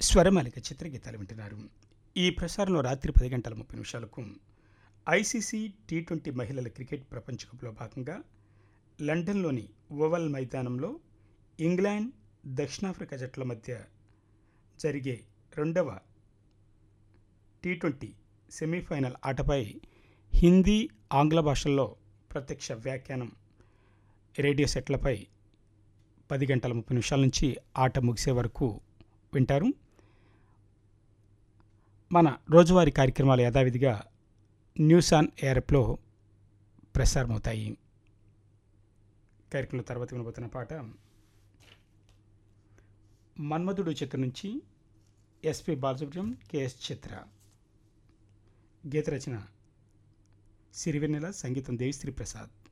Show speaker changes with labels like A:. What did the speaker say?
A: స్వరమాలిక చిత్రగీతాలు వింటున్నారు ఈ ప్రసారంలో రాత్రి పది గంటల ముప్పై నిమిషాలకు ఐసీసీ టీ ట్వంటీ మహిళల క్రికెట్ ప్రపంచ కప్లో భాగంగా లండన్లోని ఓవల్ మైదానంలో ఇంగ్లాండ్ దక్షిణాఫ్రికా జట్ల మధ్య జరిగే రెండవ టీ ట్వంటీ సెమీఫైనల్ ఆటపై హిందీ ఆంగ్ల భాషల్లో ప్రత్యక్ష వ్యాఖ్యానం రేడియో సెట్లపై పది గంటల ముప్పై నిమిషాల నుంచి ఆట ముగిసే వరకు వింటారు మన రోజువారీ కార్యక్రమాలు యథావిధిగా న్యూస్ ఆన్ ఎయిర్ప్లో ప్రసారమవుతాయి కార్యక్రమం తర్వాత వినబోతున్న పాట మన్మధుడు చిత్రం నుంచి ఎస్పి బాలసుబ్రహ్మణ్యం కెఎస్ చిత్ర గీత రచన సిరివెన్నెల సంగీతం దేవిశ్రీ ప్రసాద్